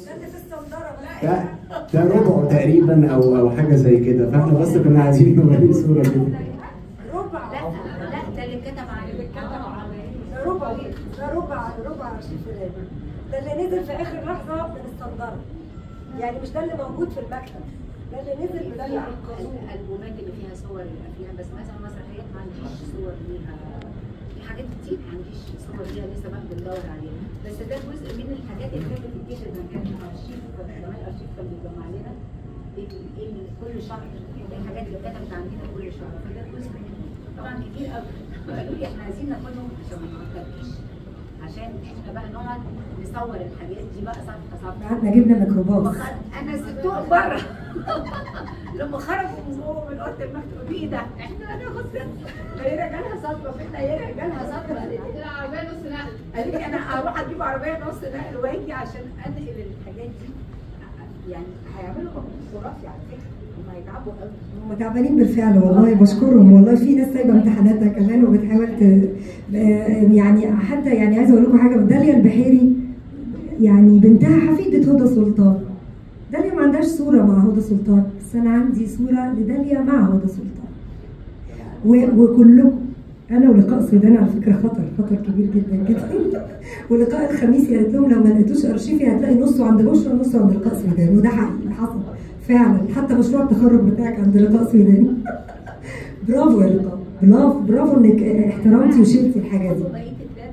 ده اللي في الصندره ده ده ربعه تقريبا او او حاجه زي كده فاحنا بس كنا عايزين نوريه صوره كده ربع لا لا ده اللي اتكتب عليه اللي اتكتب عليه ده ربع ده ربع ربع ارشيف فلان ده اللي نزل في اخر لحظه من الصندره يعني مش ده اللي موجود في المكتب ده اللي نزل ده اللي انقذوه الالبومات اللي فيها صور الافلام بس مثلا مسرحيات ما عنديش صور ليها في حاجات كتير ما عنديش صور ليها لسه بقى بندور عليها بس ده جزء من الحاجات اللي كانت بتتاخد من كان ارشيف زمان الارشيف كان بيجمع لنا ايه إيه كل شهر إيه الحاجات اللي اتكتبت عندنا كل شهر فده جزء منه طبعا كتير قوي قالوا لي احنا عايزين ناخدهم عشان ما نعطلش عشان احنا بقى نقعد نصور الحاجات دي بقى صفحه صفحه قعدنا جبنا ميكروباص انا سبتهم بره لما خرجوا من جوه من اوضه المكتب ايه ده؟ احنا هناخد هي جالها صدمه فينا هي جالها صدمه قالت لي العربيه نص نقل قالت لي انا هروح اجيب عربيه نص نقل واجي عشان انقل الحاجات دي يعني هيعملوا خرافي على فكره هم هيتعبوا قوي هم تعبانين بالفعل والله بشكرهم والله في ناس سايبه امتحاناتها كمان وبتحاول ت... آه، يعني حتى يعني عايزه اقول لكم حاجه داليا البحيري يعني بنتها حفيده هدى سلطان داليا ما عندهاش صوره مع هدى سلطان بس انا عندي صوره لداليا مع هدى سلطان و... وكلكم انا ولقاء سودان على فكره خطر خطر كبير جدا جدا ولقاء الخميس قالت لهم لو ما لقيتوش ارشيفي هتلاقي نصه عند بشرى ونصه عند لقاء سودان وده حقيقي حصل فعلا حتى مشروع التخرج بتاعك عند لقاء سودان برافو يا لقاء برافو برافو انك احترمتي وشلتي الحاجه دي بقيت